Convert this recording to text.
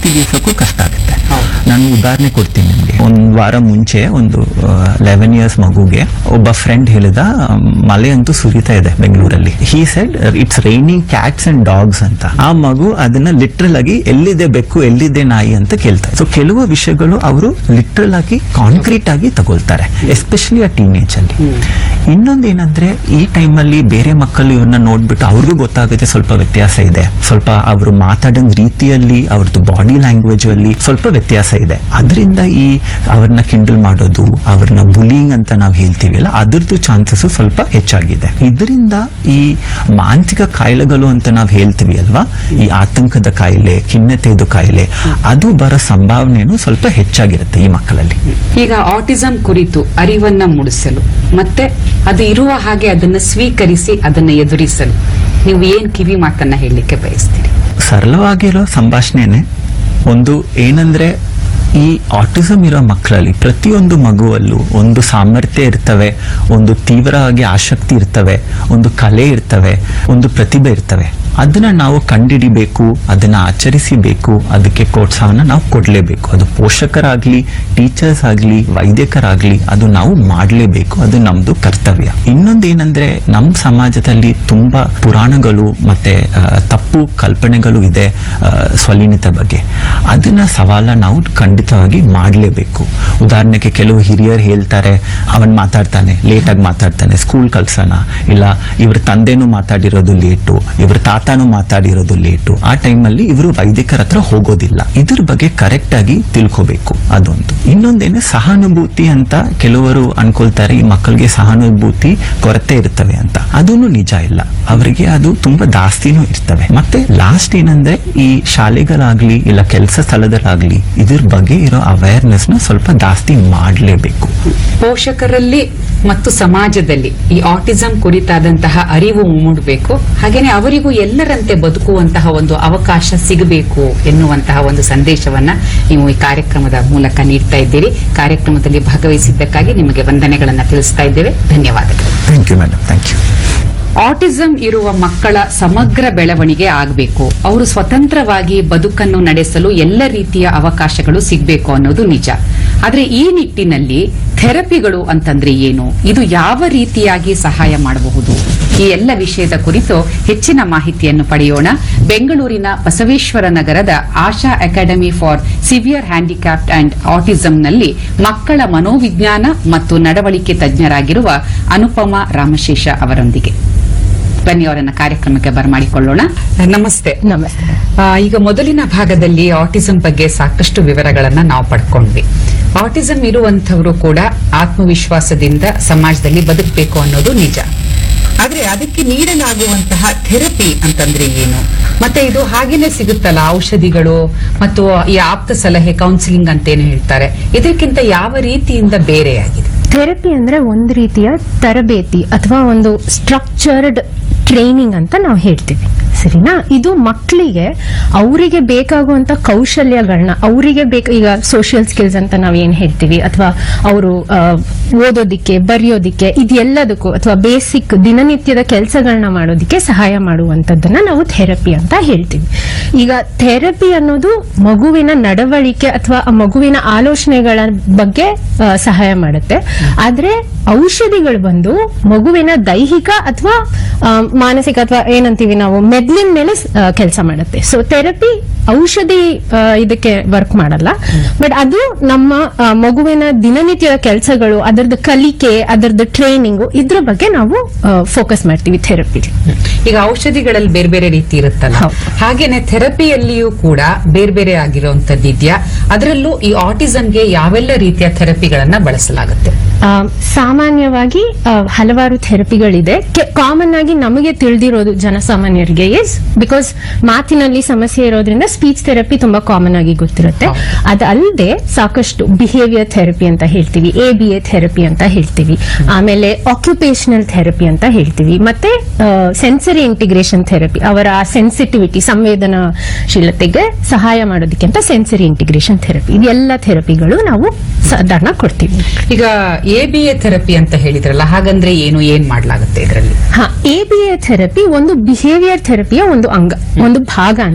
ಜಾಸ್ತಿ ದಿವಸಕ್ಕೂ ಕಷ್ಟ ಆಗುತ್ತೆ ನಾನು ಉದಾಹರಣೆ ಕೊಡ್ತೀನಿ ನಿಮಗೆ ಒಂದು ವಾರ ಮುಂಚೆ ಒಂದು ಲೆವೆನ್ ಇಯರ್ಸ್ ಮಗುಗೆ ಒಬ್ಬ ಫ್ರೆಂಡ್ ಹೇಳಿದ ಅಮ್, ಮಳೆ ಅಂತೂ ಸುರಿತಾ ಇದೆ ಬೆಂಗಳೂರಲ್ಲಿ he said it's raining cats and dogs ಅಂತ ಆ ಮಗು ಅದನ್ನ ಲಿಟ್ರಲ್ ಆಗಿ ಎಲ್ಲಿದೆ ಬೆಕ್ಕು ಎಲ್ಲಿದೆ ನಾಯಿ ಅಂತ ಕೇಳ್ತಾರೆ ಸೊ ಕೆಲವು ವಿಷಯಗಳು ಅವರು ಲಿಟ್ರಲ್ ಆಗಿ ಕಾಂಕ್ರೀಟ್ ಆಗಿ ತಗೊಳ್ತಾರೆ ಎಸ್ಪೆಷಲಿ ಆ ಟೀನೇಜ್ ಅಲ್ಲಿ ಇನ್ನೊಂದು ಏನಂದ್ರೆ ಈ ಟೈಮಲ್ಲಿ ಬೇರೆ ಮಕ್ಕಳು ಇವ್ರನ್ನ ನೋಡ್ಬಿಟ್ಟು ಅವ್ರಿಗೂ ಗೊತ್ತಾಗುತ್ತೆ ಸ್ವಲ್ಪ ವ್ಯತ್ಯಾಸ ಇದೆ ಸ್ವಲ್ಪ ಅವರು ಮಾತಾಡೋ ರೀತಿಯಲ್ಲಿ ಅವ್ರದ್ದು ಬಾಡಿ ಲ್ಯಾಂಗ್ವೇಜ್ ಅಲ್ಲಿ ಸ್ವಲ್ಪ ವ್ಯತ್ಯಾಸ ಇದೆ ಅದರಿಂದ ಈ ಅವ್ರನ್ನ ಕಿಂಡಲ್ ಮಾಡೋದು ಅವ್ರನ್ನ ಬುಲಿಂಗ್ ಅಂತ ನಾವು ಹೇಳ್ತೀವಲ್ಲ ಅದ್ರದ್ದು ಚಾನ್ಸಸ್ ಸ್ವಲ್ಪ ಹೆಚ್ಚಾಗಿದೆ ಇದರಿಂದ ಈ ಮಾನಸಿಕ ಕಾಯಿಲೆಗಳು ಅಂತ ನಾವು ಹೇಳ್ತೀವಿ ಅಲ್ವಾ ಈ ಆತಂಕದ ಕಾಯಿಲೆ ಖಿನ್ನತೆದು ಕಾಯಿಲೆ ಅದು ಬರೋ ಸಂಭಾವನೆನೂ ಸ್ವಲ್ಪ ಹೆಚ್ಚಾಗಿರುತ್ತೆ ಈ ಮಕ್ಕಳಲ್ಲಿ ಈಗ ಆಟಿಸಂ ಕುರಿತು ಅರಿವನ್ನ ಮೂಡಿಸಲು ಮತ್ತೆ ಅದು ಇರುವ ಹಾಗೆ ಅದನ್ನ ಸ್ವೀಕರಿಸಿ ಅದನ್ನ ಎದುರಿಸಲು ನೀವು ಏನ್ ಕಿವಿ ಮಾತನ್ನ ಹೇಳಲಿಕ್ಕೆ ಬಯಸ್ತೀರಿ ಸರಳವಾಗಿರೋ ಸಂಭಾಷಣೆನೆ ಒಂದು ಏನಂದ್ರೆ ಈ ಆಟಿಸಮ್ ಇರೋ ಮಕ್ಕಳಲ್ಲಿ ಪ್ರತಿಯೊಂದು ಮಗುವಲ್ಲೂ ಒಂದು ಸಾಮರ್ಥ್ಯ ಇರ್ತವೆ ಒಂದು ತೀವ್ರವಾಗಿ ಆಸಕ್ತಿ ಇರ್ತವೆ ಒಂದು ಕಲೆ ಇರ್ತವೆ ಒಂದು ಪ್ರತಿಭೆ ಇರ್ತವೆ ಅದನ್ನ ನಾವು ಕಂಡಿಡಿಬೇಕು ಅದನ್ನ ಆಚರಿಸಬೇಕು ಅದಕ್ಕೆ ಪ್ರೋತ್ಸಾಹನ ನಾವು ಕೊಡ್ಲೇಬೇಕು ಅದು ಪೋಷಕರಾಗ್ಲಿ ಟೀಚರ್ಸ್ ಆಗ್ಲಿ ವೈದ್ಯಕರಾಗ್ಲಿ ಅದು ನಾವು ಮಾಡಲೇಬೇಕು ಅದು ನಮ್ದು ಕರ್ತವ್ಯ ಇನ್ನೊಂದು ಏನಂದ್ರೆ ನಮ್ಮ ಸಮಾಜದಲ್ಲಿ ತುಂಬಾ ಪುರಾಣಗಳು ಮತ್ತೆ ಆ, ತಪ್ಪು ಕಲ್ಪನೆಗಳು ಇದೆ ಆ, ಸ್ವಲಿನತೆ ಬಗ್ಗೆ ಅದನ್ನ ಸವಾಲ ನಾವು ಖಂಡಿತವಾಗಿ ಮಾಡಲೇಬೇಕು ಉದಾಹರಣೆಗೆ ಕೆಲವು ಹಿರಿಯರು ಹೇಳ್ತಾರೆ ಅವನ್ ಮಾತಾಡ್ತಾನೆ ಲೇಟ್ ಆಗಿ ಮಾತಾಡ್ತಾನೆ ಸ್ಕೂಲ್ ಕಳ್ಸೋಣ ಇಲ್ಲ ಇವ್ರ ತಂದೆನೂ ಮಾತಾಡಿರೋದು ಲೇಟು ಇವ್ರ ತಾತನೂ ಮಾತಾಡಿರೋದು ಲೇಟು ಆ ಟೈಮಲ್ಲಿ ಇವರು ವೈದ್ಯಕರ ಹತ್ರ ಹೋಗೋದಿಲ್ಲ ಇದ್ರ ಬಗ್ಗೆ ಕರೆಕ್ಟ್ ಆಗಿ ತಿಳ್ಕೋಬೇಕು ಅದೊಂದು ಇನ್ನೊಂದೇನೆ ಸಹಾನುಭೂತಿ ಅಂತ ಕೆಲವರು ಅನ್ಕೊಳ್ತಾರೆ ಈ ಮಕ್ಕಳಿಗೆ ಸಹಾನುಭೂತಿ ಕೊರತೆ ಇರ್ತವೆ ಅಂತ ಅದೂನು ನಿಜ ಇಲ್ಲ ಅವರಿಗೆ ಅದು ತುಂಬಾ ಜಾಸ್ತಿನೂ ಇರ್ತವೆ ಮತ್ತೆ ಲಾಸ್ಟ್ ಏನಂದ್ರೆ ಈ ಶಾಲೆಗಳಾಗ್ಲಿ ಇಲ್ಲ ಕೆಲಸ ಸ್ಥಳದಲ್ಲಾಗ್ಲಿ ಇದ್ರ ಬಗ್ಗೆ ಇರೋ ಅವೇರ್ನೆಸ್ ನ ಸ್ವಲ್ಪ ಜಾಸ್ತಿ ಮಾಡಲೇಬೇಕು ಪೋಷಕರಲ್ಲಿ ಮತ್ತು ಸಮಾಜದಲ್ಲಿ ಈ ಆಟಿಸಂ ಕುರಿತಾದಂತಹ ಅರಿವು ಮೂಡಬೇಕು ಹಾಗೇನೆ ಅವರಿಗೂ ಎಲ್ಲರಂತೆ ಬದುಕುವಂತಹ ಒಂದು ಅವಕಾಶ ಸಿಗಬೇಕು ಎನ್ನುವಂತಹ ಒಂದು ಸಂದೇಶವನ್ನ ನೀವು ಈ ಕಾರ್ಯಕ್ರಮದ ಮೂಲಕ ನೀಡ್ತಾ ಇದ್ದೀರಿ ಕಾರ್ಯಕ್ರಮದಲ್ಲಿ ಭಾಗವಹಿಸಿದ್ದಕ್ಕಾಗಿ ನಿಮಗೆ ವಂದನೆಗಳನ್ನ ತಿಳಿಸ್ತಾ ಇದ್ದೇವೆ ಧನ್ಯವಾದಗಳು thank you madam thank you autism ಇರುವ ಮಕ್ಕಳ ಸಮಗ್ರ ಬೆಳವಣಿಗೆ ಆಗಬೇಕು ಅವರು ಸ್ವತಂತ್ರವಾಗಿ ಬದುಕನ್ನು ನಡೆಸಲು ಎಲ್ಲ ರೀತಿಯ ಅವಕಾಶಗಳು ಸಿಗಬೇಕು ಅನ್ನೋದು ನಿಜ ಆದ್ರೆ ಈ ನಿಟ್ಟಿನಲ್ಲಿ ಥೆರಪಿಗಳು ಅಂತಂದ್ರೆ ಏನು ಇದು ಯಾವ ರೀತಿಯಾಗಿ ಸಹಾಯ ಮಾಡಬಹುದು ಈ ಎಲ್ಲ ವಿಷಯದ ಕುರಿತು ಹೆಚ್ಚಿನ ಮಾಹಿತಿಯನ್ನು ಪಡೆಯೋಣ ಬೆಂಗಳೂರಿನ ಬಸವೇಶ್ವರ ನಗರದ Asha academy for severe handicapped and ಆಟಿಸಂನಲ್ಲಿ ಮಕ್ಕಳ ಮನೋವಿಜ್ಞಾನ ಮತ್ತು ನಡವಳಿಕೆ ತಜ್ಞರಾಗಿರುವ ಅನುಪಮ ರಾಮಶೇಷ ಅವರೊಂದಿಗೆ ಬನ್ನಿ ಅವರನ್ನ ಕಾರ್ಯಕ್ರಮಕ್ಕೆ ಬರಮಾಡಿಕೊಳ್ಳೋಣ ನಮಸ್ತೆ ನಮಸ್ತೆ ಆ, ಈಗ ಮೊದಲಿನ ಭಾಗದಲ್ಲಿ ಆಟಿಸಂ ಬಗ್ಗೆ ಸಾಕಷ್ಟು ವಿವರಗಳನ್ನ ನಾವು ಪಡ್ಕೊಂಡ್ವಿ ಆಟಿಸಂ ಇರುವಂತವರು ಕೂಡ ಆತ್ಮವಿಶ್ವಾಸದಿಂದ ಸಮಾಜದಲ್ಲಿ ಬದುಕಬೇಕು ಅನ್ನೋದು ನಿಜ ಆದ್ರೆ ಅದಕ್ಕೆ ನೀಡಲಾಗುವಂತಹ ಥೆರಪಿ ಅಂತಂದ್ರೆ ಏನು ಮತ್ತೆ ಇದು ಹಾಗೇನೆ ಸಿಗುತ್ತಲ್ಲ ಔಷಧಿಗಳು ಮತ್ತು ಈ ಆಪ್ತ ಸಲಹೆ ಕೌನ್ಸಿಲಿಂಗ್ ಅಂತೇನು ಹೇಳ್ತಾರೆ ಇದಕ್ಕಿಂತ ಯಾವ ರೀತಿಯಿಂದ ಬೇರೆಯಾಗಿದೆ ಥೆರಪಿ ಅಂದ್ರೆ ಒಂದು ರೀತಿಯ ತರಬೇತಿ ಅಥವಾ ಒಂದು ಸ್ಟ್ರಕ್ಚರ್ಡ್ ಟ್ರೈನಿಂಗ್ ಅಂತ ನಾವು ಹೇಳ್ತೀವಿ ಸರಿನಾ ಇದು ಮಕ್ಕಳಿಗೆ ಅವರಿಗೆ ಬೇಕಾಗುವಂತ ಕೌಶಲ್ಯಗಳನ್ನ ಅವರಿಗೆ ಬೇಕು ಈಗ ಸೋಷಿಯಲ್ ಸ್ಕಿಲ್ಸ್ ಅಂತ ನಾವು ಏನ್ ಹೇಳ್ತೀವಿ ಅಥವಾ ಅವರು ಓದೋದಿಕ್ಕೆ ಬರೆಯೋದಿಕ್ಕೆ ಇದೆಲ್ಲದಕ್ಕೂ ಅಥವಾ ಬೇಸಿಕ್ ದಿನನಿತ್ಯದ ಕೆಲಸಗಳನ್ನ ಮಾಡೋದಿಕ್ಕೆ ಸಹಾಯ ಮಾಡುವಂತದ್ದನ್ನ ನಾವು ಥೆರಪಿ ಅಂತ ಹೇಳ್ತೀವಿ ಈಗ ಥೆರಪಿ ಅನ್ನೋದು ಮಗುವಿನ ನಡವಳಿಕೆ ಅಥವಾ ಆ ಮಗುವಿನ ಆಲೋಚನೆಗಳ ಬಗ್ಗೆ ಆ, ಸಹಾಯ ಮಾಡುತ್ತೆ ಆದ್ರೆ ಔಷಧಿಗಳು ಬಂದು ಮಗುವಿನ ದೈಹಿಕ ಅಥವಾ ಆ, ಮಾನಸಿಕ ಅಥವಾ ಏನಂತೀವಿ ನಾವು ಮೆದ್ಲಿನ ಮೇಲೆ ಕೆಲಸ ಮಾಡುತ್ತೆ ಸೊ ಥೆರಪಿ ಔಷಧಿ ಆ, ಇದಕ್ಕೆ ವರ್ಕ್ ಮಾಡಲ್ಲ ಬಟ್ ಅದು ನಮ್ಮ ಆ, ಮಗುವಿನ ದಿನನಿತ್ಯದ ಕೆಲಸಗಳು ಅದರದ್ದು ಕಲಿಕೆ ಅದರದ್ದು ಟ್ರೈನಿಂಗು ಇದ್ರ ಬಗ್ಗೆ ನಾವು ಫೋಕಸ್ ಮಾಡ್ತೀವಿ ಥೆರಪಿ ಈಗ ಔಷಧಿಗಳಲ್ಲಿ ಬೇರೆ ಬೇರೆ ರೀತಿ ಇರುತ್ತಲ್ಲ ಹೌದು. ಹಾಗೇನೆ ಥೆರಪಿಯಲ್ಲಿಯೂ ಕೂಡ ಬೇರೆ ಬೇರೆ ಆಗಿರುವಂತದ್ದು ಇದೆಯಾ ಅದರಲ್ಲೂ ಈ ಆಟಿಸಂಗೆ ಯಾವೆಲ್ಲ ರೀತಿಯ ಥೆರಪಿಗಳನ್ನ ಬಳಸಲಾಗುತ್ತೆ ಆ, ಸಾಮಾನ್ಯವಾಗಿ ಆ, ಹಲವಾರು ಥೆರಪಿಗಳಿದೆ ಕಾಮನ್ ಆಗಿ ನಮಗೆ ತಿಳಿದಿರೋದು ಜನಸಾಮಾನ್ಯರಿಗೆ ಇಸ್ ಬಿಕಾಸ್ ಮಾತಿನಲ್ಲಿ ಸಮಸ್ಯೆ ಇರೋದ್ರಿಂದ ಸ್ಪೀಚ್ ಥೆರಪಿ ತುಂಬಾ ಕಾಮನ್ ಆಗಿ ಗೊತ್ತಿರುತ್ತೆ ಹೌದು. ಅದಲ್ಲದೆ ಸಾಕಷ್ಟು ಬಿಹೇವಿಯರ್ ಥೆರಪಿ ಅಂತ ಹೇಳ್ತೀವಿ ಎ ಬಿ ಎ ಥೆರಪಿ ಅಂತ ಹೇಳ್ತೀವಿ ಆಮೇಲೆ ಆಕ್ಯುಪೇಷನಲ್ ಥೆರಪಿ ಅಂತ ಹೇಳ್ತೀವಿ ಮತ್ತೆ ಸೆನ್ಸರಿ ಇಂಟಿಗ್ರೇಷನ್ ಥೆರಪಿ ಅವರ ಸೆನ್ಸಿಟಿವಿಟಿ ಸಂವೇದನಾಶೀಲತೆಗೆ ಸಹಾಯ ಮಾಡೋದಕ್ಕೆ ಅಂತ ಸೆನ್ಸರಿ ಇಂಟಿಗ್ರೇಷನ್ ಥೆರಪಿ ಇದೆಲ್ಲ ಥೆರಪಿಗಳು ನಾವು ಸಾಧಾರಣ ಕೊಡ್ತೀವಿ ಈಗ ಎ ಬಿ ಎ ಥೆರಪಿ ಅಂತ ಹೇಳಿದ್ರಲ್ಲ ಹಾಗಂದ್ರೆ ಏನು ಏನ್ ಮಾಡ್ಲಾಗುತ್ತೆ ಇದರಲ್ಲಿ ಹಾ ಎ ಬಿ ಎ ಥೆರಪಿ ಒಂದು ಬಿಹೇವಿಯರ್ ಥೆರಪಿಯ ಒಂದು ಅಂಗ ಒಂದು ಭಾಗ